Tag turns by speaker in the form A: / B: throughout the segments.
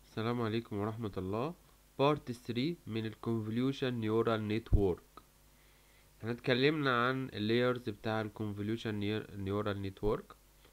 A: السلام عليكم ورحمة الله بارت 3 من الكونفوليوشن نيورال نتورك احنا اتكلمنا عن اللايرز بتاع الكونفوليوشن نيورال نتورك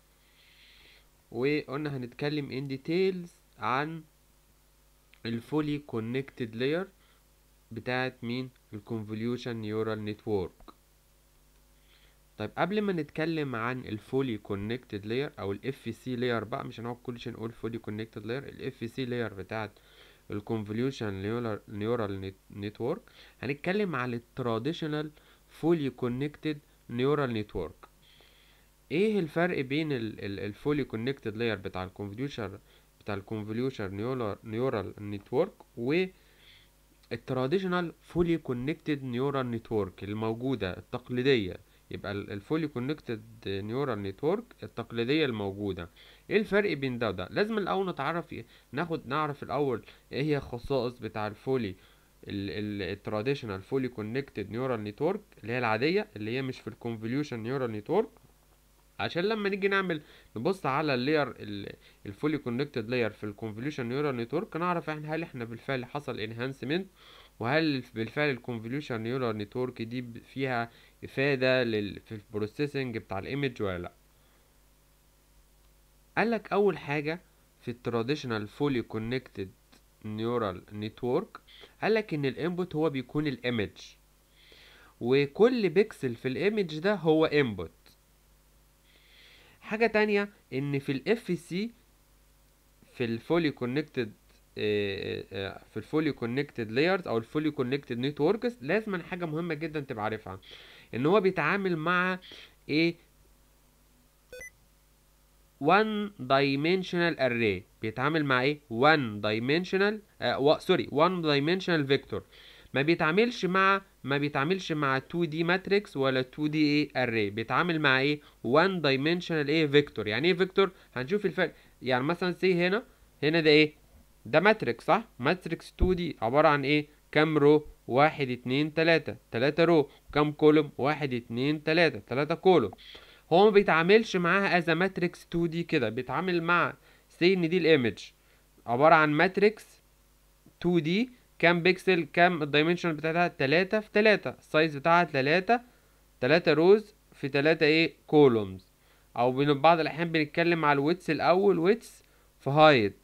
A: وقلنا هنتكلم ان ديتيلز عن الفولي كونكتد لاير بتاعت مين الكونفوليوشن نيورال نتورك طيب قبل ما نتكلم عن الفولي كونكتد لاير او الاف سي لاير بقى مش هنقعد كل شيء نقول فولي كونكتد لاير الاف سي لاير بتاعت الكونفوليوشن نيورال نتورك هنتكلم عن التراديشنال فولي كونكتد نيورال نتورك ايه الفرق بين الفولي كونكتد لاير بتاع الكونفوليوشن بتاع الكونفوليوشن نيورال نتورك و التراديشنال فولي كونكتد نيورال نتورك الموجودة التقليدية يبقى الفولي كونكتد نيورال نتورك التقليدية الموجودة ايه الفرق بين ده وده لازم الاول نتعرف ناخد نعرف الاول ايه هي الخصائص بتاع الفولي التراديشنال فولي كونكتد نيورال نتورك اللي هي العادية اللي هي مش في الكونفوليوشن نيورال نتورك عشان لما نيجي نعمل نبص على اللاير الفولي كونكتد لاير في الكونفوليوشن نيورال نتورك نعرف احنا هل احنا بالفعل حصل انهانسمنت وهل بالفعل الكونفوليوشن نيورال نتورك دي فيها افاده لل في البروسيسنج بتاع الايمج ولا لا قالك اول حاجه في التراديشنال فولي كونكتد نيورال نتورك قالك ان الانبوت هو بيكون الايمج وكل بيكسل في الايمج ده هو انبوت حاجة تانية ان في الاف سي في الفولي كونكتد في الفولي كونكتد لايرز او الفولي كونكتد نتوركس لازم حاجة مهمة جدا تبقى عارفها ان هو بيتعامل مع ايه one dimensional array بيتعامل مع ايه one dimensional آه سوري one dimensional vector ما بيتعاملش مع ما بيتعاملش مع 2 دي ماتريكس ولا 2 دي ايه اري بيتعامل مع ايه 1 دايمنشنال ايه فيكتور يعني ايه فيكتور هنشوف الفرق يعني مثلا سي هنا هنا ده ايه ده ماتريكس صح ماتريكس 2 دي عباره عن ايه كام رو واحد اتنين تلاتة تلاتة رو كام كولوم واحد اتنين تلاتة تلاتة كولوم هو ما بيتعاملش معاها از ماتريكس 2 دي كده بيتعامل مع سي ان دي الايمج عباره عن ماتريكس 2 دي كام بيكسل كام الدايمنشن بتاعتها تلاتة في تلاتة السايز بتاعها تلاتة تلاتة روز في تلاتة ايه كولومز او بين بعض الاحيان بنتكلم على الويتس الاول ويتس في هايت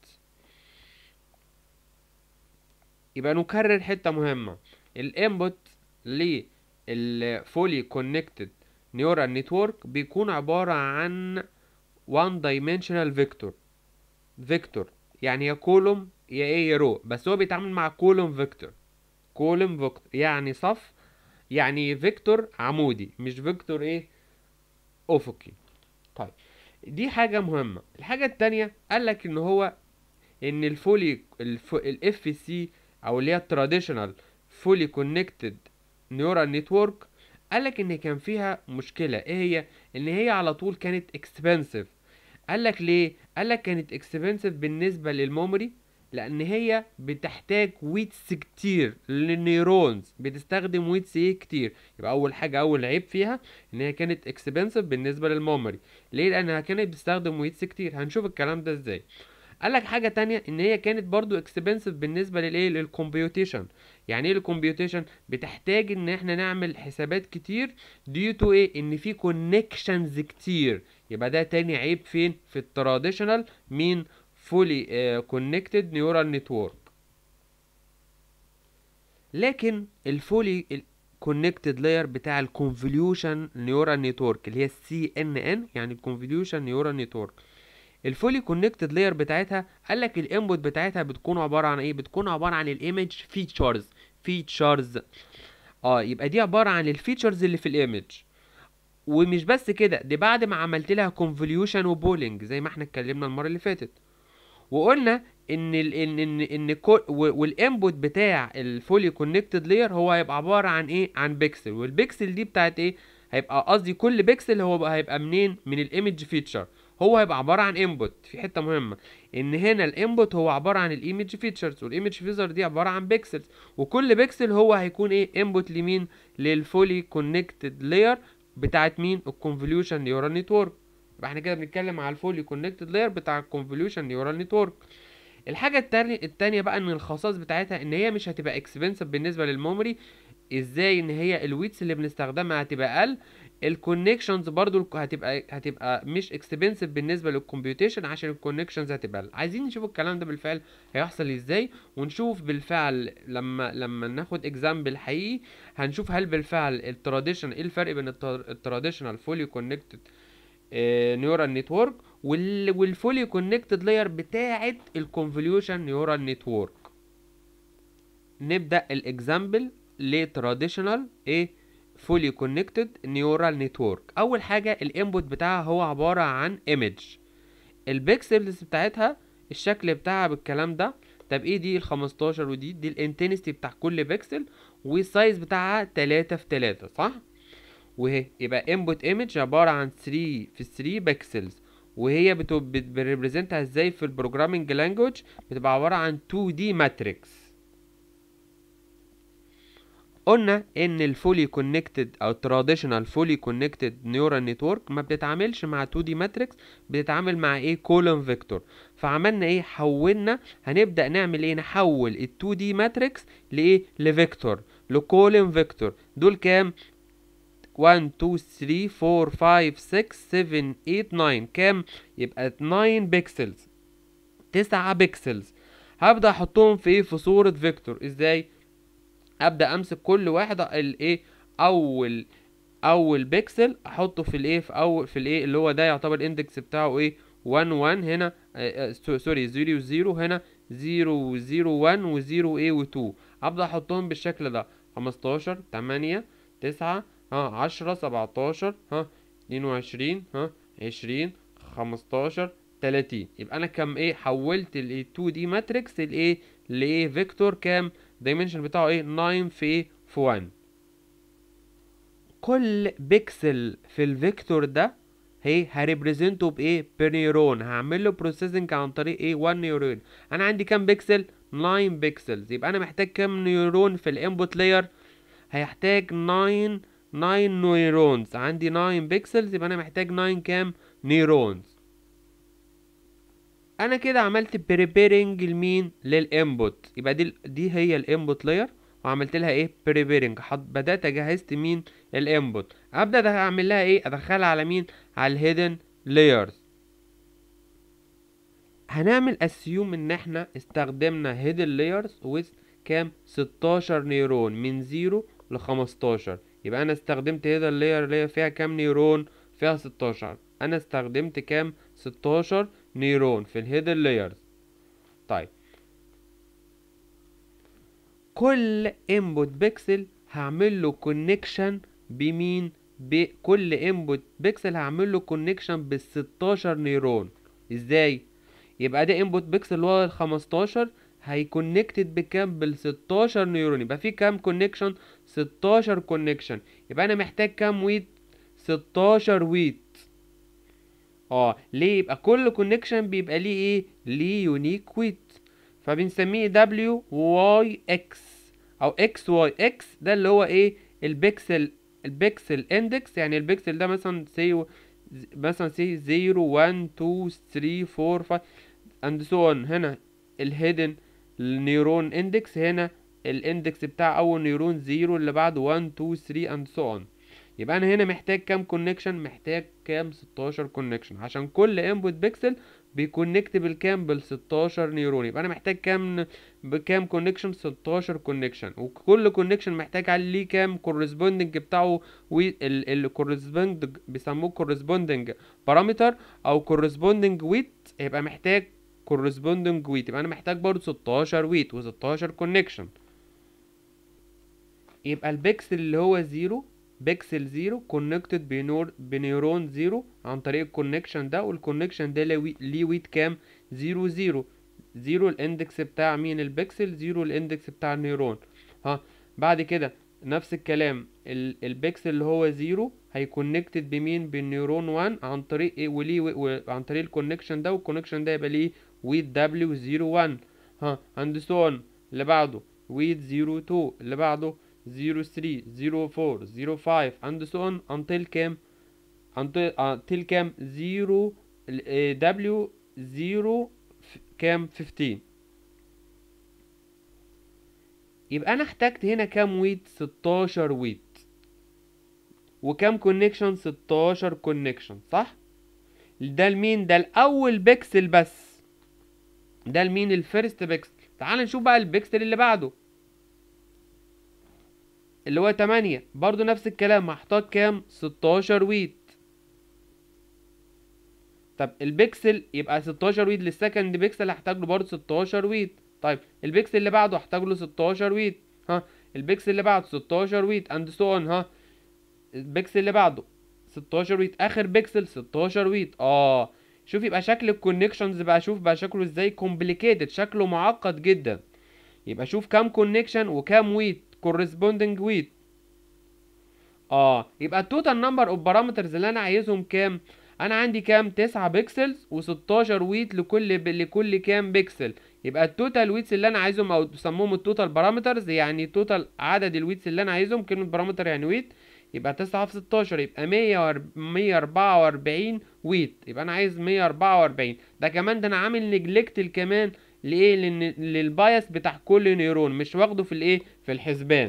A: يبقى نكرر حتة مهمة الانبوت للفولي كونكتد نيورال نتورك بيكون عبارة عن وان دايمنشنال فيكتور فيكتور يعني يا كولوم يا ايه يا رو بس هو بيتعامل مع كولوم فيكتور كولوم فيكتور يعني صف يعني فيكتور عمودي مش فيكتور ايه افقي طيب دي حاجة مهمة الحاجة التانية قالك ان هو ان الفولي الاف سي او اللي هي التراديشنال فولي كونكتد نيورال نتورك قالك ان كان فيها مشكلة ايه هي ان هي على طول كانت اكسبنسيف قالك ليه قالك كانت اكسبنسيف بالنسبة للميموري لان هي بتحتاج ويتس كتير للنيورونز بتستخدم ويتس ايه كتير يبقى اول حاجه اول عيب فيها ان هي كانت اكسبنسيف بالنسبه للميموري ليه لانها كانت بتستخدم ويتس كتير هنشوف الكلام ده ازاي قال لك حاجه تانية ان هي كانت برضو اكسبنسيف بالنسبه للايه للكمبيوتيشن يعني ايه الكمبيوتيشن بتحتاج ان احنا نعمل حسابات كتير ديو تو ايه ان في كونكشنز كتير يبقى ده تاني عيب فين في التراديشنال مين fully uh, connected neural network لكن الفولي connected layer بتاع الكونفوليوشن نيورال نتورك اللي هي السي ان ان يعني الكونفوليوشن نيورال نتورك الفولي كونكتد لاير بتاعتها قال لك الانبوت بتاعتها بتكون عباره عن ايه بتكون عباره عن الايمج فيتشرز فيتشرز اه يبقى دي عباره عن الفيتشرز اللي في الايمج ومش بس كده دي بعد ما عملت لها كونفوليوشن وبولينج زي ما احنا اتكلمنا المره اللي فاتت وقلنا ان ال ان ان ان والانبوت بتاع الفولي كونكتد لاير هو هيبقى عباره عن ايه عن بيكسل والبيكسل دي بتاعت ايه هيبقى قصدي كل بيكسل هو هيبقى منين من الايمج فيتشر هو هيبقى عباره عن انبوت في حته مهمه ان هنا الانبوت هو عباره عن الايمج فيتشرز والايمج فيتشر دي عباره عن بيكسلز وكل بيكسل هو هيكون ايه انبوت لمين للفولي كونكتد لاير بتاعت مين الكونفوليوشن نيورال نتورك يبقى احنا كده بنتكلم على الفولي كونكتد لاير بتاع الكونفوليوشن نيورال نتورك الحاجه التانية التانية بقى ان الخصائص بتاعتها ان هي مش هتبقى اكسبنسيف بالنسبه للميموري ازاي ان هي الويتس اللي بنستخدمها هتبقى اقل الكونكشنز برضو الك- هتبقى هتبقى مش اكسبنسيف بالنسبه للكمبيوتيشن عشان الكونكشنز هتبقى اقل عايزين نشوف الكلام ده بالفعل هيحصل ازاي ونشوف بالفعل لما لما ناخد اكزامبل حقيقي هنشوف هل بالفعل التراديشن ايه الفرق بين التراديشنال فولي كونكتد نيورال نتورك والفولي كونكتد لاير بتاعه الكونفوليوشن نيورال نتورك نبدا الاكزامبل لتراديشنال ايه فولي كونكتد نيورال نتورك اول حاجه الانبوت بتاعها هو عباره عن ايمج البيكسلز بتاعتها الشكل بتاعها بالكلام ده طب ايه دي ال 15 ودي دي الانتنستي بتاع كل بيكسل والسايز بتاعها 3 في 3 صح وهي يبقى انبوت ايمج عباره عن 3 في 3 بيكسلز وهي بتريبريزنتها ازاي في البروجرامنج لانجوج بتبقى عباره عن 2 دي ماتريكس قلنا ان الفولي كونكتد او التراديشنال فولي كونكتد نيورال نتورك ما بتتعاملش مع 2 دي ماتريكس بتتعامل مع ايه كولوم فيكتور فعملنا ايه حولنا هنبدا نعمل ايه نحول ال 2 دي ماتريكس لايه لفيكتور لكولوم فيكتور دول كام 1 2 3 4 5 6 7 8 9 كام يبقى 9 بيكسلز 9 بيكسلز هبدا احطهم في ايه في صوره فيكتور ازاي ابدا امسك كل واحده الايه اول اول بيكسل احطه في الايه في اول في الايه اللي هو ده يعتبر الاندكس بتاعه ايه 1 1 هنا آه، آه، سو- سوري 0 0 هنا 0 0 1 و0 ايه و2 ابدا احطهم بالشكل ده 15 8 9 ها 10 17 ها 22 ها 20 15 30 يبقى انا كم ايه حولت ال 2 دي ماتريكس لايه لايه فيكتور كام الدايمنشن بتاعه ايه 9 في ايه في 1 كل بيكسل في الفيكتور ده هي هريبريزنته بايه بنيرون هعمل له بروسيسنج عن طريق ايه 1 نيورون انا عندي كام بيكسل 9 بيكسلز يبقى انا محتاج كام نيورون في الانبوت لاير هيحتاج 9 9 نيورونز عندي 9 بيكسلز يبقى انا محتاج 9 كام نيورونز انا كده عملت بريبيرنج لمين للانبوت يبقى دي دي هي الانبوت لاير وعملت لها ايه بريبيرنج بدات جهزت مين الانبوت ابدا اعمل لها ايه ادخلها على مين على الهيدن لايرز هنعمل اسيوم ان احنا استخدمنا هيدن لايرز with كام 16 نيرون من 0 ل 15 يبقى انا استخدمت هيدن لاير اللي هي فيها كام نيرون فيها 16 انا استخدمت كام 16 نيرون في الهيدن لايرز طيب كل انبوت بيكسل هعمل له كونكشن بمين بكل انبوت بيكسل هعمل له كونكشن بال 16 نيرون ازاي يبقى ده انبوت بيكسل اللي هو ال 15 هيكونكتد بكام بال 16 نيرون يبقى في كام كونكشن 16 كونكشن يبقى انا محتاج كام ويت 16 ويت اه ليه يبقى كل كونكشن بيبقى ليه ايه ليه يونيك ويت فبنسميه دبليو واي اكس او اكس واي اكس ده اللي هو ايه البيكسل البيكسل اندكس يعني البيكسل ده مثلا سي مثلا سي 0 1 2 3 4 5 اند سو اون هنا الهيدن النيورون اندكس هنا الاندكس بتاع اول نيورون 0 اللي بعده 1 2 3 اند سو اون يبقى انا هنا محتاج كام كونكشن محتاج كام 16 كونكشن عشان كل انبوت بيكسل بيكونكت بالكام بال 16 نيورون يبقى انا محتاج كام بكام كونكشن 16 كونكشن وكل كونكشن محتاج عليه كام كورسبوندنج بتاعه والكورسبوندنج بيسموه كورسبوندنج بارامتر او كورسبوندنج ويت يبقى محتاج كورسبوندنج ويت يبقى انا محتاج برضه 16 ويت و16 كونكشن يبقى البيكسل اللي هو زيرو بيكسل زيرو كونكتد بنور بنيورون زيرو عن طريق الكونكشن ده والكونكشن ده ليه ليه ويت كام زيرو زيرو زيرو الاندكس بتاع مين البيكسل زيرو الاندكس بتاع النيورون ها بعد كده نفس الكلام ال- البيكسل اللي هو زيرو هيكونكتد بمين بالنيورون 1 عن طريق ايه وليه و- عن طريق الكونكشن ده والكونكشن ده يبقى ليه ويت دبليو زيرو 1 ها عند سون اللي بعده ويت زيرو 2 اللي بعده 03 04 05 and so on until كام until until كام 0 W 0 كام 15 يبقى انا احتاجت هنا كام ويت 16 ويت وكام كونكشن 16 كونكشن صح ده لمين ده الاول بيكسل بس ده لمين الفيرست بيكسل تعال نشوف بقى البيكسل اللي بعده اللي هو 8 برضو نفس الكلام هحتاج كام 16 ويت طب البيكسل يبقى 16 ويت للسكند بيكسل هحتاج له برضه 16 ويت طيب البيكسل اللي بعده هحتاج له 16 ويت ها البيكسل اللي بعده 16 ويت اند سو اون ها البيكسل اللي بعده 16 ويت اخر بيكسل 16 ويت اه شوف يبقى شكل الكونكشنز بقى شوف بقى شكله ازاي كومبليكيتد شكله معقد جدا يبقى شوف كام كونكشن وكام ويت كورسبوندنج ويت اه يبقى التوتال نمبر اوف بارامترز اللي انا عايزهم كام انا عندي كام 9 بيكسلز و16 ويت لكل ب... لكل كام بيكسل يبقى التوتال ويتس اللي انا عايزهم او بسموهم التوتال بارامترز يعني توتال عدد الويتس اللي انا عايزهم كلمه بارامتر يعني ويت يبقى 9 في 16 يبقى 144 ويت يبقى انا عايز 144 ده كمان ده انا عامل نجلكت كمان لايه لان للبايس بتاع كل نيرون مش واخده في الايه في الحسبان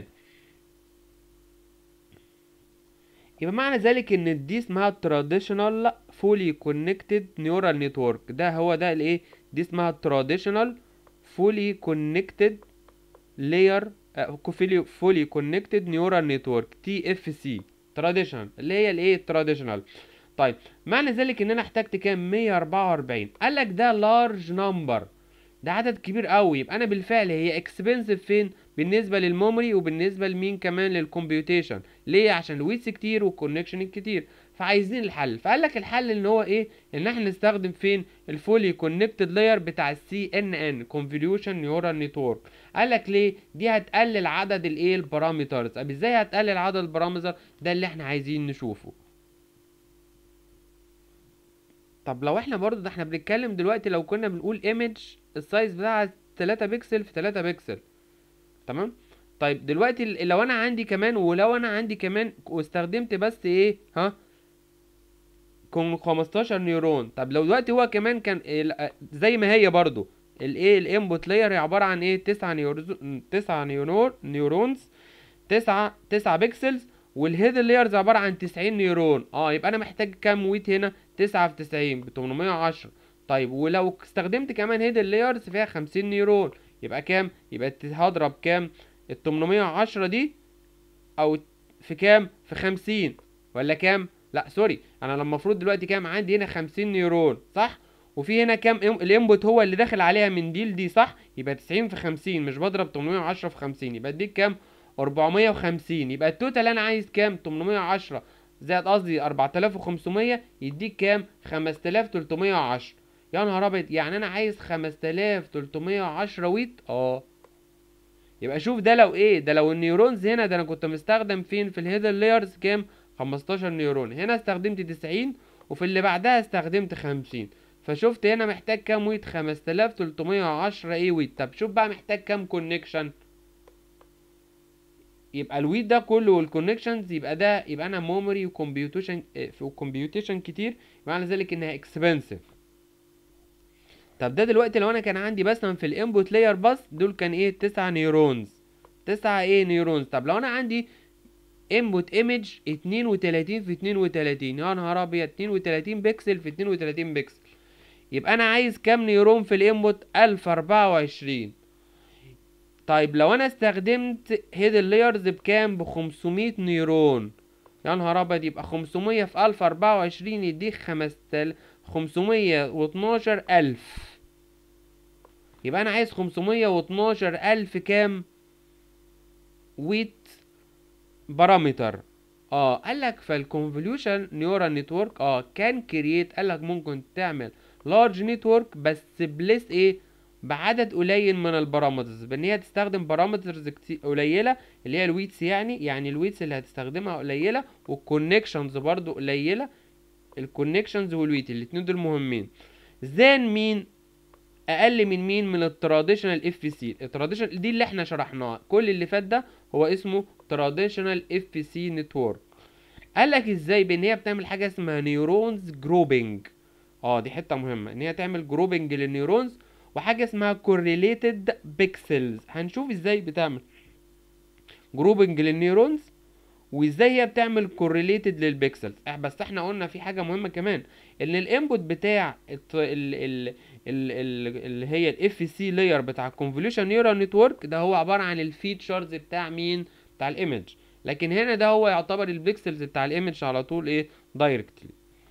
A: يبقى معنى ذلك ان دي اسمها تراديشنال فولي كونكتد نيورال نتورك ده هو ده الايه دي اسمها تراديشنال فولي كونكتد لاير فولي فولي كونكتد نيورال نتورك تي اف سي تراديشنال اللي هي الايه التراديشنال طيب معنى ذلك ان انا احتجت كام 144 قال لك ده لارج نمبر ده عدد كبير قوي يبقى انا بالفعل هي اكسبنسيف فين بالنسبه للميموري وبالنسبه لمين كمان للكمبيوتيشن ليه عشان الويتس كتير والكونكشن كتير فعايزين الحل فقال لك الحل ان هو ايه ان احنا نستخدم فين الفولي كونكتد لاير بتاع السي ان ان كونفوليوشن نيورال نتورك قال لك ليه دي هتقلل عدد الايه البارامترز طب ازاي هتقلل عدد البارامتر ده اللي احنا عايزين نشوفه طب لو احنا برضو ده احنا بنتكلم دلوقتي لو كنا بنقول ايمج السايز بتاعها 3 بكسل في 3 بكسل تمام طيب دلوقتي لو انا عندي كمان ولو انا عندي كمان واستخدمت بس ايه ها كون 15 نيورون طب لو دلوقتي هو كمان كان إيه زي ما هي برضو الايه الانبوت لاير هي عباره عن ايه 9 نيورز 9 نيورون نيورونز 9 9 بكسلز والهيد لايرز عباره عن 90 نيورون اه يبقى انا محتاج كام ويت هنا 9 في 90 ب 810 طيب ولو استخدمت كمان هيد لايرز فيها 50 نيورون يبقى كام يبقى هضرب كام ال 810 دي او في كام في 50 ولا كام لا سوري انا لما المفروض دلوقتي كام عندي هنا 50 نيورون صح وفي هنا كام الانبوت هو اللي داخل عليها من دي لدي صح يبقى 90 في 50 مش بضرب 810 في 50 يبقى اديك كام 450 يبقى التوتال انا عايز كام 810 زائد قصدي 4500 يديك كام 5310 يا نهار ابيض يعني انا عايز 5310 ويت اه يبقى شوف ده لو ايه ده لو النيورونز هنا ده انا كنت مستخدم فين في الهيدر لايرز كام 15 نيورون هنا استخدمت 90 وفي اللي بعدها استخدمت 50 فشفت هنا محتاج كام ويت 5310 ايه ويت طب شوف بقى محتاج كام كونكشن يبقى الويت ده كله والكونكشنز يبقى ده يبقى انا ميموري وكمبيوتيشن في كمبيوتيشن كتير معنى ذلك انها اكسبنسيف طب ده دلوقتي لو انا كان عندي مثلا في الانبوت لاير بس دول كان ايه 9 نيورونز 9 ايه نيورونز طب لو انا عندي انبوت ايمج 32 في 32 يا نهار ابيض 32 بكسل في 32 بكسل يبقى انا عايز كام نيورون في الانبوت 1024 طيب لو انا استخدمت هيد لايرز بكام ب 500 نيورون يا نهار ابيض يبقى 500 في 1024 يديك 5000 512 ألف يبقى أنا عايز 512 ألف كام ويت بارامتر اه قالك فالكونفوليوشن نيورال نتورك اه كان كرييت قالك ممكن تعمل لارج نتورك بس بليس ايه بعدد قليل من البارامترز بان هي تستخدم بارامترز قليله اللي هي الويتس يعني يعني الويتس اللي هتستخدمها قليله والكونكشنز برضو قليله الكونكشنز والويت الاتنين دول مهمين زان مين اقل من مين من التراديشنال اف سي التراديشنال دي اللي احنا شرحناها كل اللي فات ده هو اسمه تراديشنال اف سي نتورك قال لك ازاي بان هي بتعمل حاجه اسمها نيورونز جروبنج اه دي حته مهمه ان هي تعمل جروبنج للنيورونز وحاجه اسمها كورليتد بيكسلز هنشوف ازاي بتعمل جروبنج للنيورونز وازاي هي بتعمل كورليتد للبيكسلز بس احنا قلنا في حاجه مهمه كمان ان الانبوت بتاع الت- ال ال ال ال اللي هي الاف سي لاير بتاع الكونفوليوشن نيورال نتورك ده هو عباره عن الفيتشرز بتاع مين بتاع الايمج لكن هنا ده هو يعتبر البيكسلز بتاع الايمج على طول ايه دايركتلي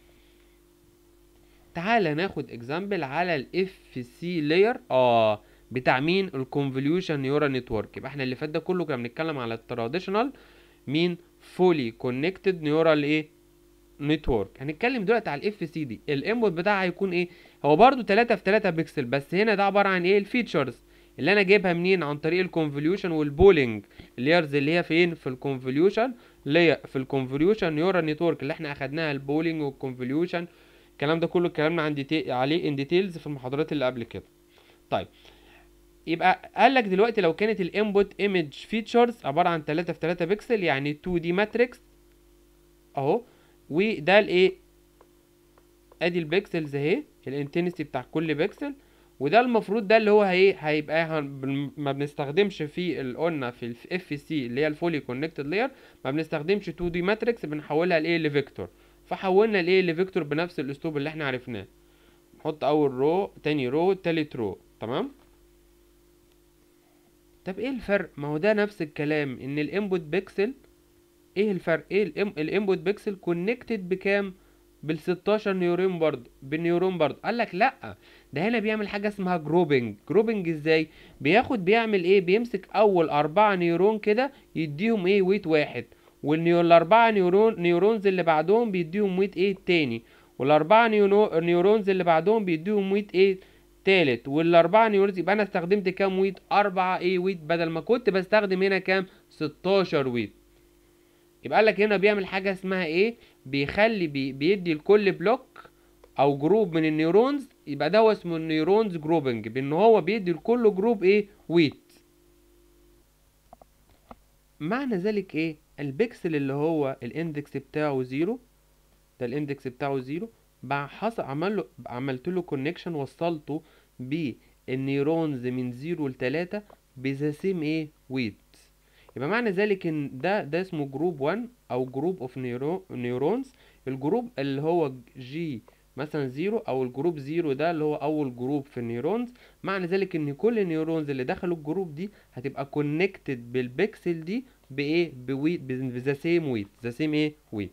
A: تعالى ناخد اكزامبل على الاف سي لاير اه بتاع مين الكونفوليوشن نيورال نتورك يبقى احنا اللي فات ده كله كنا بنتكلم على التراديشنال مين فولي كونكتد نيورال ايه نتورك هنتكلم دلوقتي على الاف سي دي الانبوت بتاعها هيكون ايه هو برضو 3 في 3 بكسل بس هنا ده عباره عن ايه الفيتشرز اللي انا جايبها منين عن طريق الكونفوليوشن والبولينج اللايرز اللي هي فين في الكونفوليوشن اللي في الكونفوليوشن نيورال نتورك اللي احنا اخدناها البولينج والكونفوليوشن الكلام ده كله اتكلمنا عن ديتي... عليه ان ديتيلز في المحاضرات اللي قبل كده طيب يبقى قال لك دلوقتي لو كانت الانبوت ايمج فيتشرز عباره عن 3 في 3 بكسل يعني 2 دي ماتريكس اهو وده الايه ادي البكسلز اهي الانتنسي بتاع كل بكسل وده المفروض ده اللي هو هي هيبقى هن- بن- ما بنستخدمش في ال- قلنا في الاف سي اللي هي الفولي كونكتد لاير ما بنستخدمش 2 دي ماتريكس بنحولها لايه لفيكتور فحولنا الايه لفيكتور بنفس الاسلوب اللي احنا عرفناه نحط اول رو تاني رو تالت رو تمام طب ايه الفرق ما هو ده نفس الكلام ان الانبوت بيكسل ايه الفرق ايه الانبوت بيكسل كونكتد بكام بال 16 نيورون برضه بالنيورون برضه قال لك لا ده هنا بيعمل حاجه اسمها جروبنج جروبنج ازاي بياخد بيعمل ايه بيمسك اول اربعة نيورون كده يديهم ايه ويت واحد والاربعة نيورون نيورونز اللي بعدهم بيديهم ويت ايه تاني والاربعة نيورو- نيورونز اللي بعدهم بيديهم ويت ايه تالت والاربعة نيورونز يبقى انا استخدمت كام ويت اربعة ايه ويت بدل ما كنت بستخدم هنا كام 16 ويت يبقى قال لك هنا بيعمل حاجه اسمها ايه بيخلي بي بيدي لكل بلوك او جروب من النيورونز يبقى ده هو اسمه النيورونز جروبنج بان هو بيدي لكل جروب ايه ويت معنى ذلك ايه البكسل اللي هو الاندكس بتاعه زيرو ده الاندكس بتاعه زيرو بقى حصل عمل له عملت له كونكشن وصلته بالنيورونز من زيرو لتلاتة بذا سيم ايه ويت يبقى معنى ذلك ان ده ده اسمه جروب 1 او جروب اوف نيورونز الجروب اللي هو جي مثلا زيرو او الجروب زيرو ده اللي هو اول جروب في النيورونز معنى ذلك ان كل النيورونز اللي دخلوا الجروب دي هتبقى كونكتد بالبكسل دي بايه بويت بذا سيم ويت ذا سيم ايه ويت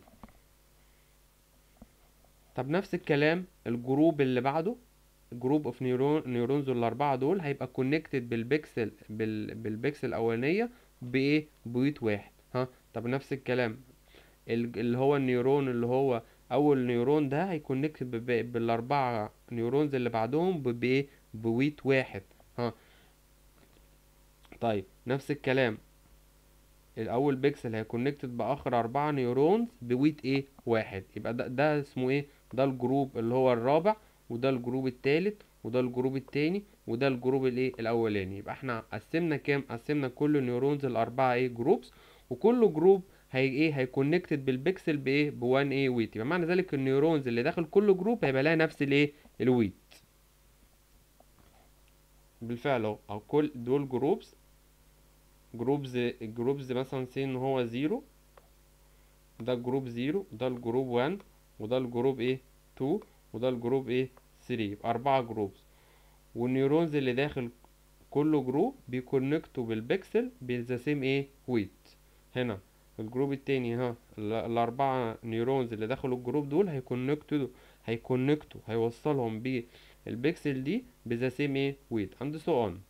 A: طب نفس الكلام الجروب اللي بعده جروب اوف نيورون نيورونز الاربعه دول هيبقى كونكتد بالبكسل بال بالبكسل الاولانيه بايه بويت واحد ها طب نفس الكلام ال- اللي هو النيورون اللي هو اول نيورون ده هيكونكت ب- ب- بالاربعه نيورونز اللي بعدهم ب- بايه بويت واحد ها طيب نفس الكلام الاول بيكسل هيكونكتد باخر اربعه نيورونز بويت ايه واحد يبقى ده ده اسمه ايه ده الجروب اللي هو الرابع وده الجروب التالت وده الجروب التاني وده الجروب الايه الاولاني يبقى احنا قسمنا كام قسمنا كل نيورونز الاربعه ايه جروبس وكل جروب هي ايه هيكونكتد بالبكسل بايه ب 1 ايه ويت يبقى معنى ذلك النيورونز اللي داخل كل جروب هيبقى لها نفس الايه الويت بالفعل اهو او كل دول جروبس جروبز جروبز مثلا سي ان هو زيرو ده الجروب زيرو ده الجروب 1 وده الجروب ايه 2 وده الجروب ايه 3 يبقى أربعة جروبس والنيورونز اللي داخل كل جروب بيكونكتوا بالبكسل بذا سيم ايه ويت هنا الجروب التاني ها ال- الأربعة نيورونز اللي دخلوا الجروب دول هيكونكتوا هيكونكتوا هيوصلهم بالبكسل دي بذا سيم ايه ويت اند سو اون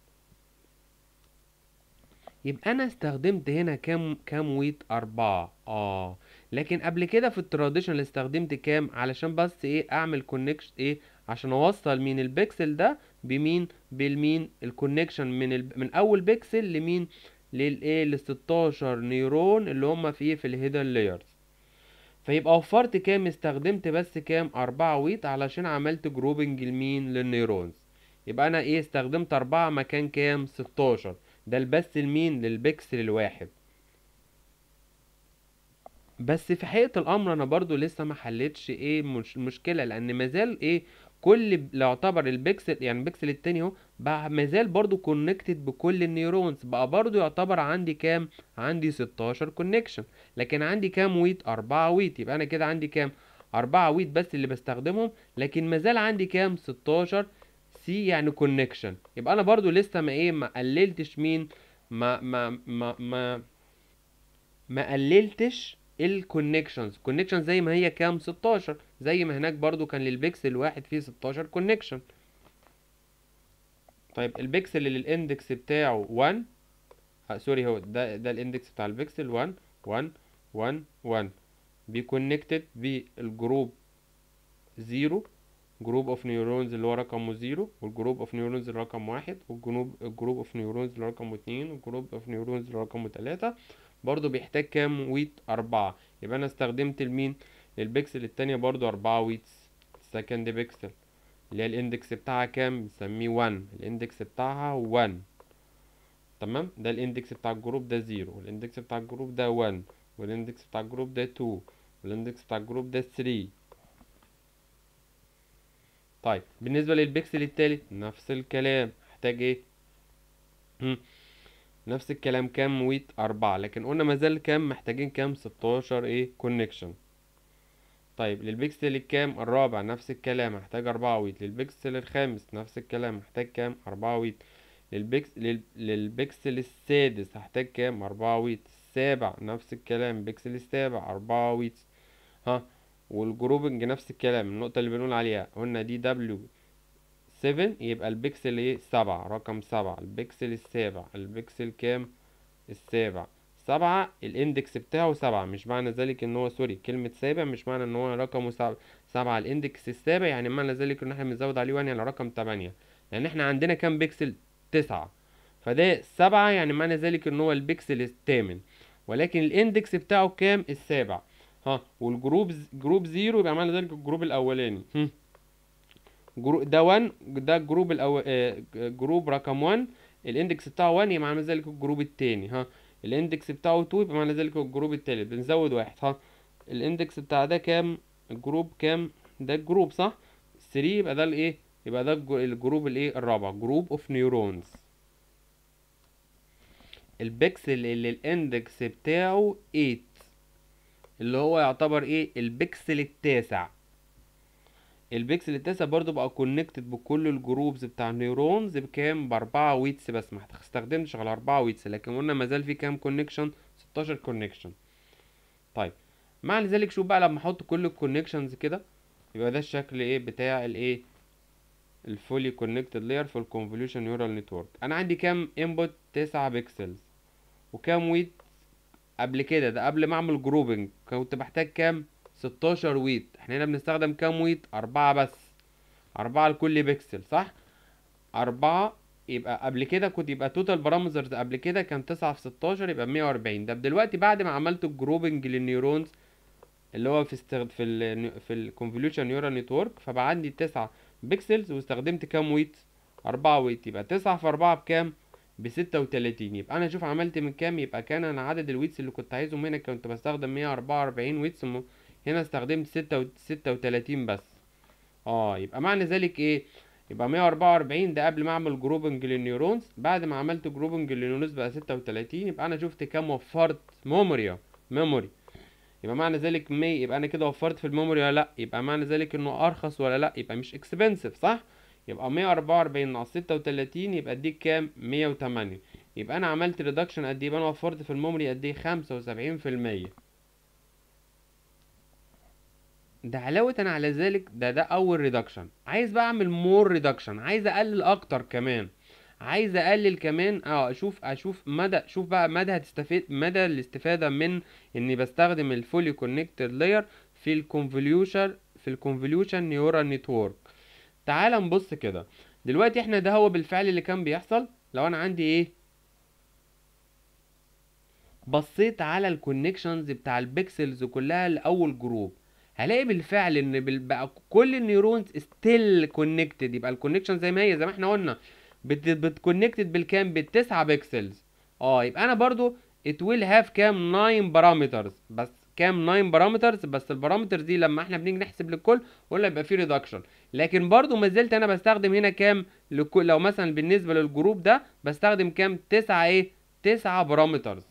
A: يبقى انا استخدمت هنا كام كام ويت اربعة اه لكن قبل كده في التراديشنال استخدمت كام علشان بس ايه اعمل كونكشن ايه عشان اوصل من البكسل ده بمين بالمين الكونكشن من ال... من اول بكسل لمين للايه ل 16 نيرون اللي هم في ايه في الهيدن لايرز فيبقى وفرت كام استخدمت بس كام أربعة ويت علشان عملت جروبنج لمين للنيرونز يبقى انا ايه استخدمت أربعة مكان كام 16 ده البث لمين للبكسل الواحد بس في حقيقة الأمر أنا برضو لسه ما حلتش إيه مش مشكلة لأن مازال إيه كل ب- لو يعتبر البكسل يعني البكسل التاني اهو بقى مازال برضو كونكتد بكل النيورونز بقى برضو يعتبر عندي كام عندي 16 كونكشن لكن عندي كام ويت 4 ويت يبقى انا كده عندي كام 4 ويت بس اللي بستخدمهم لكن مازال عندي كام 16 سي يعني كونكشن يبقى انا برضو لسه ما ايه ما قللتش مين ما ما ما ما ما قللتش الكونكشنز كونكشن زي ما هي كام 16 زي ما هناك برضو كان للبكسل واحد فيه 16 كونكشن طيب البكسل اللي الاندكس بتاعه 1 آه سوري هو ده ده الاندكس بتاع البكسل 1 1 1 1 بيكونكتد بالجروب 0 جروب اوف نيورونز اللي هو رقمه 0 والجروب اوف نيورونز اللي رقم واحد والجروب الجروب اوف نيورونز اللي رقمه 2 والجروب اوف نيورونز اللي رقمه 3 برضو بيحتاج كام ويت أربعة يبقى أنا استخدمت المين البكسل التانية برضو أربعة ويتس سكند بكسل اللي هي الاندكس بتاعها كام بنسميه 1 الاندكس بتاعها 1 تمام ده الاندكس بتاع الجروب ده 0 والاندكس بتاع الجروب ده 1 والاندكس بتاع الجروب ده 2 والاندكس بتاع الجروب ده 3 طيب بالنسبة للبكسل التالت نفس الكلام محتاج ايه هم. نفس الكلام كام ويت أربعة لكن قلنا مازال كام محتاجين كام ستاشر ايه كونكشن طيب للبكسل الكام الرابع نفس الكلام محتاج أربعة ويت للبكسل الخامس نفس الكلام محتاج كام أربعة ويت للبكس لل... للبكسل السادس هحتاج كام أربعة ويت السابع نفس الكلام بكسل السابع أربعة ويت ها والجروبنج نفس الكلام النقطة اللي بنقول عليها قلنا دي دبليو 7 يبقى البكسل ايه سبعة رقم سبعة البكسل السابع البكسل كام السابع سبعة الاندكس بتاعه سبعة مش معنى ذلك ان هو سوري كلمة سابع مش معنى ان هو رقمه سبعة سبعة الاندكس السابع يعني معنى ذلك ان احنا بنزود عليه وان يعني رقم تمانية لان احنا عندنا كام بكسل تسعة فده سبعة يعني معنى ذلك ان هو البكسل الثامن ولكن الاندكس بتاعه كام السابع ها والجروب ز- جروب زيرو يبقى معنى ذلك الجروب الاولاني هم. جرو ده 1 ده الجروب الأول آه، جروب رقم 1 الاندكس بتاعه 1 يبقى معنى ذلك الجروب التاني ها الاندكس بتاعه 2 يبقى معنى ذلك الجروب التالت بنزود واحد ها الاندكس بتاع ده كام الجروب كام ده الجروب صح 3 يبقى ده الايه يبقى ده الج- الجروب الايه الرابع جروب اوف نيورونز البكسل اللي الاندكس بتاعه 8 اللي هو يعتبر ايه البكسل التاسع البكسل التاسع برضو بقى كونكتد بكل الجروبز بتاع النيورونز بكام باربعة ويتس بس ما استخدمتش غير اربعة ويتس لكن قلنا مازال في كام كونكشن 16 كونكشن طيب معنى ذلك شوف بقى لما احط كل الكونكشنز كده يبقى ده الشكل ايه بتاع الايه الفولي كونكتد لاير في الكونفوليوشن نيورال نتورك انا عندي كام انبوت 9 بكسلز وكام ويت قبل كده ده قبل ما اعمل جروبنج كنت بحتاج كام 16 ويت احنا هنا بنستخدم كام ويت أربعة بس أربعة لكل بكسل صح أربعة يبقى قبل كده كنت يبقى توتال بارامترز قبل كده كان تسعة في ستاشر يبقى مية وأربعين ده دلوقتي بعد ما عملت الجروبنج للنيورونز اللي هو في استغ... في ال في الكونفوليوشن نيورال نتورك فبقى عندي تسعة بكسلز واستخدمت كام ويت أربعة ويت يبقى تسعة في أربعة بكام بستة وتلاتين يبقى أنا أشوف عملت من كام يبقى كان أنا عدد الويتس اللي كنت عايزهم هنا كنت بستخدم مية أربعة وأربعين ويتس م- هنا استخدمت ستة و... ستة وتلاتين بس اه يبقى معنى ذلك ايه يبقى 144 ده قبل ما اعمل جروبنج للنيورونز بعد ما عملت جروبنج للنيورونز بقى 36 يبقى انا شفت كام وفرت ميموري ميموري يبقى معنى ذلك 100 يبقى انا كده وفرت في الميموري ولا لا يبقى معنى ذلك انه ارخص ولا لا يبقى مش اكسبنسيف صح يبقى 144 ناقص 36 يبقى اديك كام 108 يبقى انا عملت ريدكشن قد ايه يبقى انا وفرت في الميموري قد ايه 75% ده علاوة على ذلك ده ده اول ريدكشن عايز بقى اعمل مور ريدكشن عايز اقلل اكتر كمان عايز اقلل كمان اه اشوف اشوف مدى شوف بقى مدى هتستفيد مدى الاستفادة من اني بستخدم الفولي كونكتد لاير في الكونفوليوشن في الكونفوليوشن نيورال نتورك تعال نبص كده دلوقتي احنا ده هو بالفعل اللي كان بيحصل لو انا عندي ايه بصيت على الكونكشنز بتاع البكسلز كلها لاول جروب هلاقي بالفعل ان بال- بقى كل النيورونز ستيل كونكتد يبقى الكونكشن زي ما هي زي ما احنا قلنا بت بتكونكتد بالكام بالتسعة بكسلز اه يبقى انا برضو it will have كام 9 parameters بس كام 9 بارامترز بس البارامترز دي لما احنا بنيجي نحسب للكل قلنا يبقى في ريدكشن لكن برضو ما زلت انا بستخدم هنا كام لكل لو مثلا بالنسبه للجروب ده بستخدم كام 9 ايه 9 بارامترز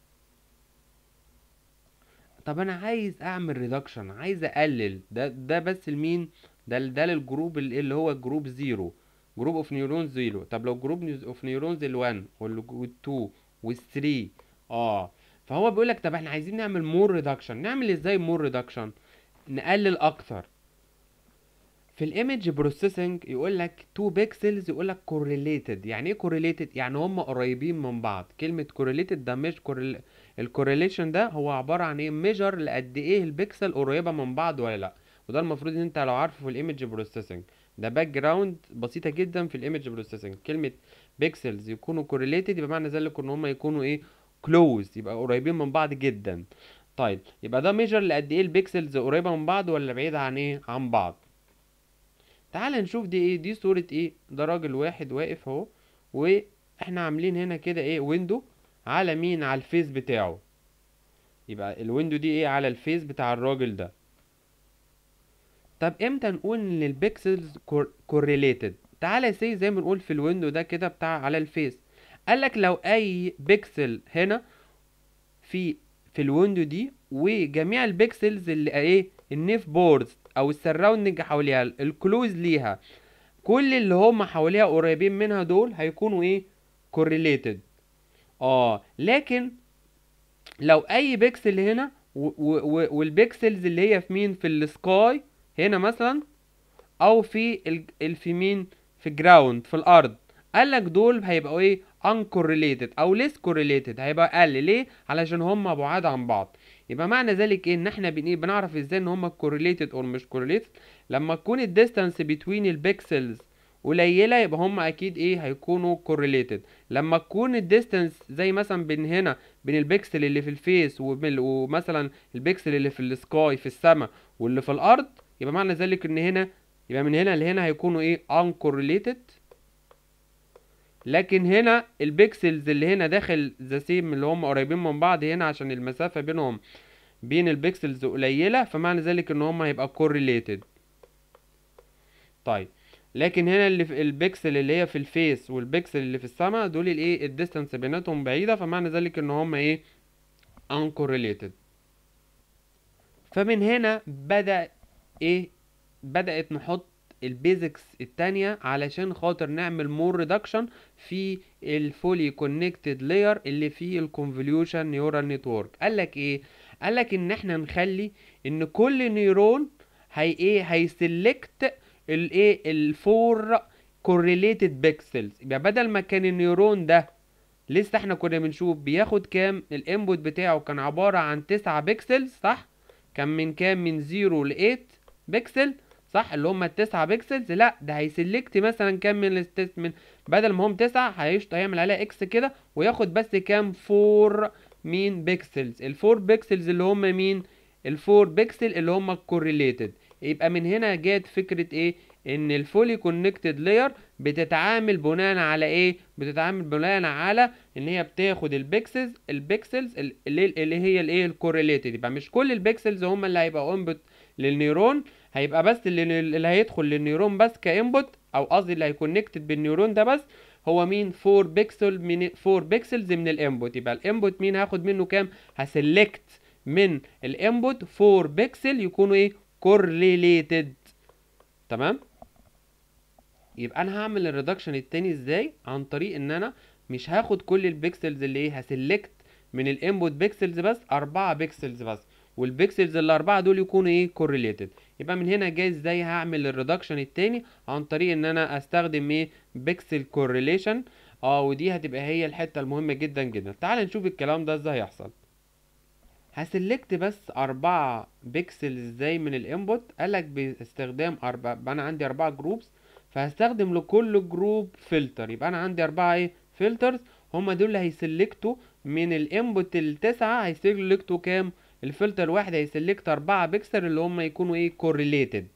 A: طب انا عايز اعمل ريدكشن عايز اقلل ده ده بس لمين ده ده للجروب اللي اللي هو جروب زيرو جروب اوف نيورونز زيرو طب لو جروب اوف نيورونز ال1 وال2 وال3 اه فهو بيقول لك طب احنا عايزين نعمل مور ريدكشن نعمل ازاي مور ريدكشن نقلل اكتر في الايمج بروسيسنج يقول لك 2 بيكسلز يقول لك كورليتد يعني ايه كورليتد يعني هم قريبين من بعض كلمه كورليتد ده مش كورل الكورليشن ده هو عباره عن ايه ميجر لقد ايه البيكسل قريبه من بعض ولا لا وده المفروض ان انت لو عارفه في الايمج بروسيسنج ده باك جراوند بسيطه جدا في الايمج بروسيسنج كلمه بيكسلز يكونوا كورليتد يبقى معنى ذلك ان هم يكونوا ايه كلوز يبقى قريبين من بعض جدا طيب يبقى ده ميجر لقد ايه البيكسلز قريبه من بعض ولا بعيده عن ايه عن بعض تعال نشوف دي ايه دي صورة ايه ده راجل واحد واقف اهو واحنا عاملين هنا كده ايه ويندو على مين على الفيس بتاعه يبقى الويندو دي ايه على الفيس بتاع الراجل ده طب امتى نقول ان البيكسلز كورليتد تعالى سي زي ما بنقول في الويندو ده كده بتاع على الفيس قالك لو اي بيكسل هنا في في الويندو دي وجميع البيكسلز اللي ايه النيف بوردز او السراوندنج حواليها الكلوز ليها كل اللي هم حواليها قريبين منها دول هيكونوا ايه كورليتد اه لكن لو اي بيكسل هنا و و والبيكسلز اللي هي في مين في السكاي هنا مثلا او في ال في مين في جراوند في الارض قال لك دول هيبقوا ايه uncorrelated او less correlated هيبقى اقل ليه علشان هم بعاد عن بعض يبقى معنى ذلك ايه ان احنا بن ايه بنعرف ازاي ان هم correlated or مش correlated لما تكون الديستانس between البيكسلز قليله يبقى هم اكيد ايه هيكونوا correlated لما تكون الديستانس زي مثلا بين هنا بين البيكسل اللي في الفيس ومثلا البيكسل اللي في السكاي في السماء واللي في الارض يبقى معنى ذلك ان هنا يبقى من هنا لهنا هيكونوا ايه uncorrelated لكن هنا البيكسلز اللي هنا داخل ذا سيم اللي هم قريبين من بعض هنا عشان المسافة بينهم بين البيكسلز قليلة فمعنى ذلك ان هم هيبقى correlated طيب لكن هنا اللي في البيكسل اللي هي في الفيس والبيكسل اللي في السماء دول الايه الديستانس بيناتهم بعيدة فمعنى ذلك ان هم ايه uncorrelated فمن هنا بدأ ايه بدأت نحط البيزكس التانية علشان خاطر نعمل مور ريدكشن في الفولي كونكتد لاير اللي فيه الكونفوليوشن نيورال نتورك قالك ايه قالك ان احنا نخلي ان كل نيرون هي ايه هيسلكت الايه الفور كورليتد بيكسلز يبقى بدل ما كان النيورون ده لسه احنا كنا بنشوف بياخد كام الانبوت بتاعه كان عبارة عن تسعة بيكسلز صح كان من كام من زيرو ل 8 بيكسل صح اللي هم التسعة بيكسلز لا ده هيسلكت مثلا كام من الستيت من بدل ما هم تسعة هيشط هيعمل عليها اكس كده وياخد بس كام فور مين بيكسلز الفور بيكسلز اللي هم مين الفور بيكسل اللي هم الكورليتد يبقى من هنا جت فكرة ايه ان الفولي كونكتد لاير بتتعامل بناء على ايه بتتعامل بناء على ان هي بتاخد البيكسلز البيكسلز اللي, اللي هي الايه الكورليتد يبقى مش كل البيكسلز هم اللي هيبقى انبوت للنيرون هيبقى بس اللي, اللي هيدخل للنيرون بس كانبوت او قصدي اللي هيكونكتد بالنيرون ده بس هو مين 4 بيكسل من 4 بيكسلز من الانبوت يبقى الانبوت مين هاخد منه كام هسلكت من الانبوت 4 بيكسل يكونوا ايه كورليتد تمام يبقى انا هعمل الريدكشن التاني ازاي عن طريق ان انا مش هاخد كل البيكسلز اللي ايه هسلكت من الانبوت بيكسلز بس 4 بيكسلز بس والبيكسلز الاربعه دول يكونوا ايه كورليتد يبقى من هنا جاي ازاي هعمل الريدكشن التاني عن طريق ان انا استخدم ايه بيكسل كورليشن اه ودي هتبقى هي الحته المهمه جدا جدا تعال نشوف الكلام ده ازاي هيحصل هسلكت بس أربعة بيكسل ازاي من الانبوت قالك باستخدام أربعة يبقى أنا عندي أربعة جروبس فهستخدم لكل جروب فلتر يبقى أنا عندي أربعة ايه فلترز هما دول اللي هيسلكتوا من الانبوت التسعة هيسلكتوا كام الفلتر واحد هيسلكت أربعة بيكسل اللي هما يكونوا ايه كورليتد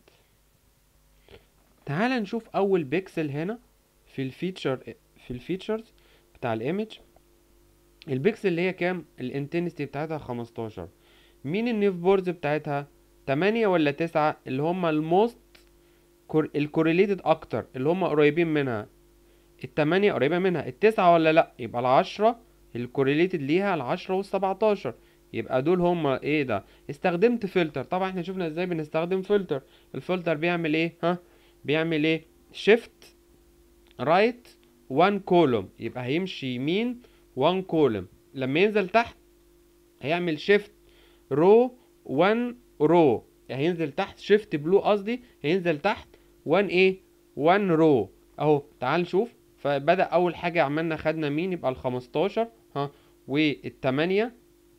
A: تعال نشوف أول بيكسل هنا في الفيتشر في الفيتشرز بتاع الايمج البيكسل اللي هي كام الانتنسيتي بتاعتها 15 مين النيف بورز بتاعتها تمانية ولا تسعة اللي هما الموست الكوريليتد اكتر اللي هما قريبين منها التمانية قريبة منها التسعة ولا لأ يبقى العشرة الكوريليتد ليها العشرة والسبعتاشر يبقى دول هما ايه ده استخدمت فلتر طبعا احنا شفنا ازاي بنستخدم فلتر الفلتر بيعمل ايه ها بيعمل ايه شيفت رايت وان كولوم يبقى هيمشي يمين وان كولوم لما ينزل تحت هيعمل شيفت رو وان رو هينزل تحت شيفت بلو قصدي هينزل تحت وان ايه وان رو اهو تعال نشوف فبدأ أول حاجة عملنا خدنا مين يبقى الخمستاشر ها والتمانية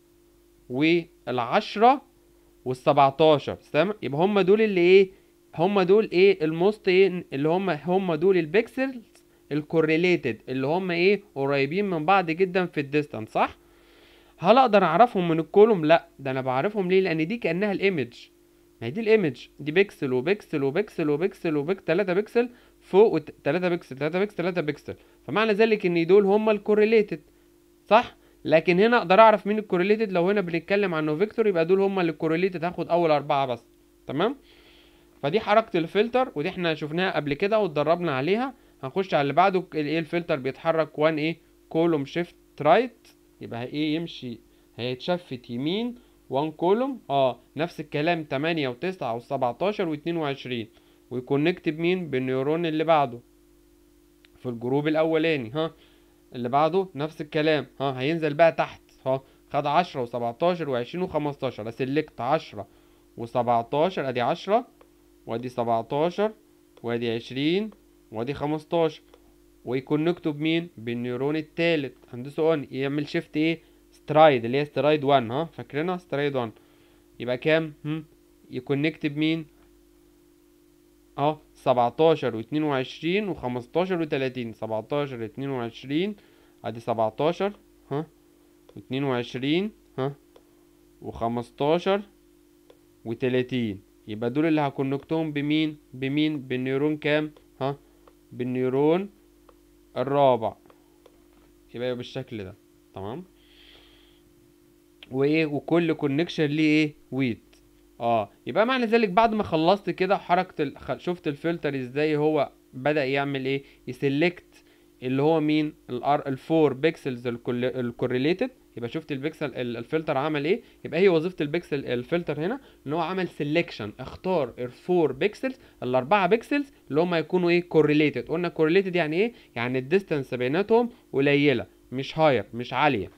A: والعشرة والسبعتاشر تمام يبقى هم دول اللي ايه هم دول ايه الموست ايه اللي هم هم دول البيكسلز الكوريليتد اللي هم ايه قريبين من بعض جدا في الديستانس صح هل اقدر اعرفهم من الكولوم لا ده انا بعرفهم ليه لان دي كانها الايمج ما هي دي الايمج دي بيكسل وبيكسل وبيكسل وبيكسل وبيكسل 3 بيكسل فوق 3 بيكسل 3 بيكسل 3 بيكسل فمعنى ذلك ان دول هم الكوريليتد صح لكن هنا اقدر اعرف مين الكوريليتد لو هنا بنتكلم عنه فيكتور يبقى دول هم اللي الكوريليتد هاخد اول اربعه بس تمام فدي حركه الفلتر ودي احنا شفناها قبل كده واتدربنا عليها هنخش على اللي بعده ايه الفلتر بيتحرك 1 ايه كولوم شيفت رايت يبقى ايه يمشي هيتشفت يمين 1 كولوم اه نفس الكلام 8 و9 و17 و22 ويكونكت بمين بالنيورون اللي بعده في الجروب الاولاني ها اللي بعده نفس الكلام ها هينزل بقى تحت ها خد 10 و17 و20 و15 اسلكت 10 و17 ادي 10 وادي 17 وادي 20 وادي 15 ويكونكتوا بمين بالنيورون التالت هندسه اون يعمل شيفت ايه سترايد اللي هي سترايد 1 ها فاكرينها سترايد 1 يبقى كام هم يكونكت بمين اهو 17 و22 و15 و30 17 22 ادي 17 ها و22 ها و15 و30 يبقى دول اللي هكونكتهم بمين بمين بالنيورون كام ها بالنيورون الرابع يبقى بالشكل ده تمام وايه وكل كونكشن ليه ايه ويت اه يبقى معنى ذلك بعد ما خلصت كده حركه ال... خ- شفت الفلتر ازاي هو بدأ يعمل ايه يسلكت اللي هو مين الار الفور بيكسلز الكوريليتد يبقى شفت البيكسل ال- الفلتر عمل ايه يبقى هي وظيفه البيكسل الفلتر هنا ان هو عمل سيلكشن اختار الفور بيكسلز الاربعه بيكسلز اللي هم يكونوا ايه كوريليتد قلنا كوريليتد يعني ايه يعني الديستانس بيناتهم قليله مش هاير مش عاليه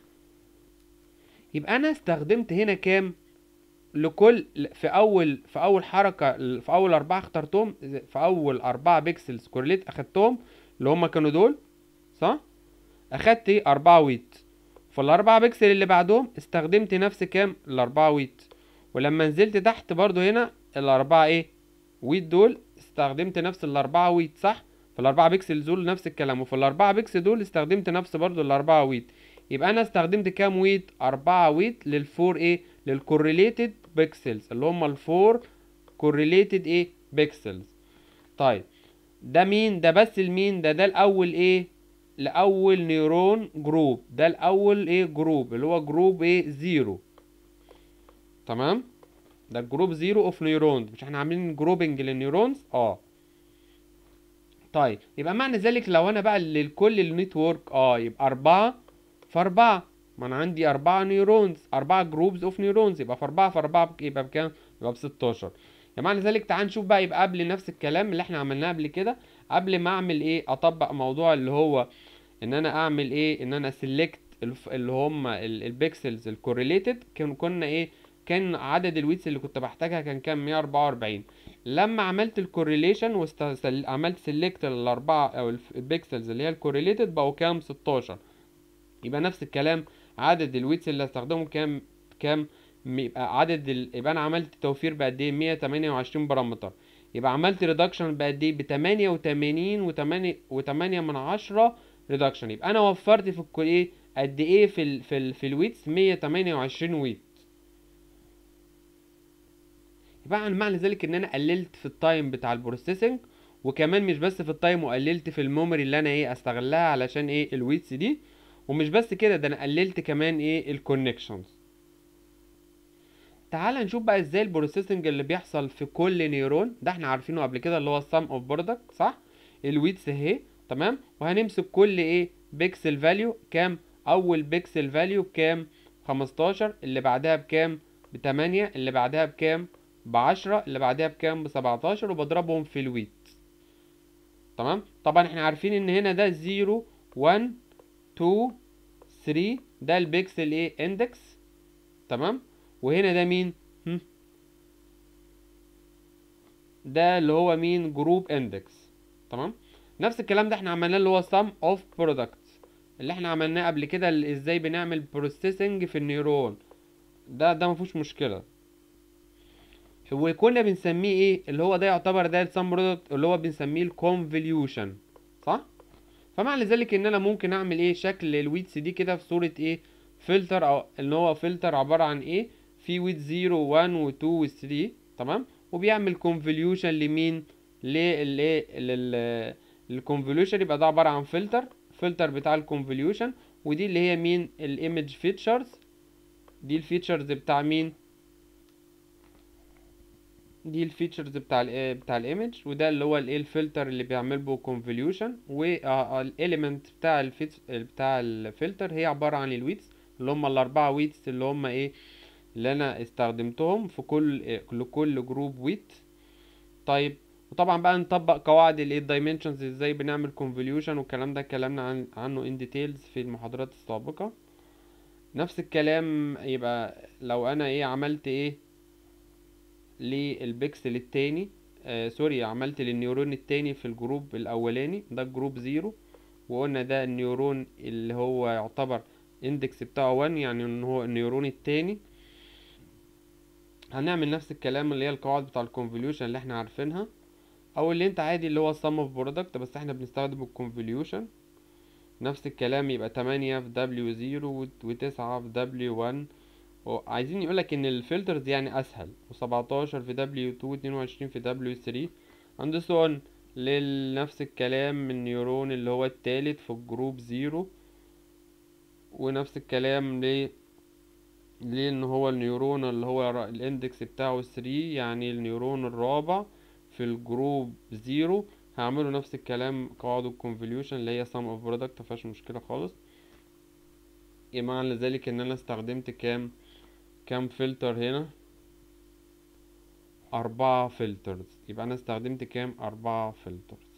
A: يبقى انا استخدمت هنا كام لكل في اول في اول حركه في اول اربعه اخترتهم في اول اربعه بيكسلز كورليت اخدتهم اللي هم كانوا دول صح اخدت ايه اربعه ويت فالاربعه بيكسل اللي بعدهم استخدمت نفس كام الاربعه ويت ولما نزلت تحت برضو هنا الاربعه ايه ويت دول استخدمت نفس الاربعه ويت صح فالاربعه بيكسل دول نفس الكلام وفي الاربعه بيكسل دول استخدمت نفس برضو الاربعه ويت يبقى انا استخدمت كام ويت اربعة ويت للفور ايه للكورليتد بيكسلز اللي هم الفور كورليتد ايه بيكسلز طيب ده مين ده بس المين ده ده الاول ايه لاول نيورون جروب ده الاول ايه جروب اللي هو جروب ايه زيرو تمام ده الجروب زيرو اوف نيورونز مش احنا عاملين جروبنج للنيورونز اه طيب يبقى معنى ذلك لو انا بقى للكل النتورك اه يبقى اربعة في اربعة ما انا عندي اربعة نيورونز اربعة جروبز اوف نيورونز يبقى في اربعة في اربعة يبقى بكام يبقى بستاشر يبقى معنى ذلك تعال نشوف بقى يبقى قبل نفس الكلام اللي احنا عملناه قبل كده قبل ما اعمل ايه اطبق موضوع اللي هو ان انا اعمل ايه ان انا سيلكت اللي هم البيكسلز الكوريليتد كان كنا ايه كان عدد الويتس اللي كنت بحتاجها كان كام 144 لما عملت الكوريليشن وعملت سيلكت الاربعه او البيكسلز اللي هي الكوريليتد بقوا كام 16 يبقى نفس الكلام عدد الويتس اللي هستخدمه كام كام يبقى عدد ال... يبقى انا عملت توفير بقد ايه 128 بارامتر يبقى عملت ريدكشن بقد ايه ب 88 و8 و8 من 10 ريدكشن يبقى انا وفرت في الكل ايه قد ايه في ال... في ال... في الويتس 128 ويت يبقى عن معنى ذلك ان انا قللت في التايم بتاع البروسيسنج وكمان مش بس في التايم وقللت في الميموري اللي انا ايه استغلها علشان ايه الويتس دي ومش بس كده ده انا قللت كمان ايه الكونكشنز تعال نشوف بقى ازاي البروسيسنج اللي بيحصل في كل نيورون ده احنا عارفينه قبل كده اللي هو السم اوف برودكت صح الويتس اهي تمام وهنمسك كل ايه بيكسل فاليو كام اول بيكسل فاليو بكام 15 اللي بعدها بكام بتمانية اللي بعدها بكام بعشرة اللي بعدها بكام بسبعتاشر وبضربهم في الويت تمام طبعا احنا عارفين ان هنا ده زيرو وان تو ثري ده البيكسل ايه اندكس تمام وهنا ده مين هم؟ ده اللي هو مين جروب اندكس تمام نفس الكلام ده احنا عملناه اللي هو sum of products اللي احنا عملناه قبل كده اللي ازاي بنعمل بروسيسنج في النيورون ده ده مفيهوش مشكله وكنا بنسميه ايه اللي هو ده يعتبر ده السم برودكت اللي هو بنسميه الكونفوليوشن صح فمعنى ذلك ان انا ممكن اعمل ايه شكل الويتس دي كده في صوره ايه فلتر او اللي هو فلتر عباره عن ايه في ويت 0 1 و2 و3 تمام وبيعمل كونفوليوشن لمين للايه لل الكونفوليوشن يبقى ده عباره عن فلتر فلتر بتاع الكونفوليوشن ودي اللي هي مين الايمج فيتشرز دي الفيتشرز بتاع مين دي الفيتشرز بتاع ال بتاع الايمج وده اللي هو الايه الفلتر اللي بيعمل به كونفوليوشن والاليمنت بتاع الفيت بتاع الفلتر هي عباره عن الويتس اللي هم الاربعه ويتس اللي هم ايه اللي انا استخدمتهم في كل لكل جروب ويت طيب وطبعا بقى نطبق قواعد الايه الدايمنشنز ازاي بنعمل كونفوليوشن والكلام ده اتكلمنا عن عنه ان ديتيلز في المحاضرات السابقه نفس الكلام يبقى لو انا ايه عملت ايه للبكسل التاني آه سوري عملت للنيورون التاني في الجروب الاولاني ده الجروب زيرو وقلنا ده النيورون اللي هو يعتبر اندكس بتاعه 1 يعني ان هو النيورون التاني هنعمل نفس الكلام اللي هي القواعد بتاع الكونفوليوشن اللي احنا عارفينها او اللي انت عادي اللي هو sum of product بس احنا بنستخدم الكونفوليوشن نفس الكلام يبقى تمانية في دبليو زيرو وتسعة في دبليو ون وعايزين يقولك ان الفلترز يعني اسهل وسبعتاشر في دبليو تو اتنين وعشرين في دبليو ثري عند سون لنفس الكلام النيورون اللي هو التالت في الجروب زيرو ونفس الكلام ل ليه ان هو النيورون اللي هو الاندكس بتاعه 3 يعني النيورون الرابع في الجروب زيرو هعمله نفس الكلام قواعد الكونفوليوشن اللي هي sum of product مفيهاش مشكلة خالص معنى ذلك ان انا استخدمت كام كام فلتر هنا أربعة فلترز يبقى انا استخدمت كام أربعة فلترز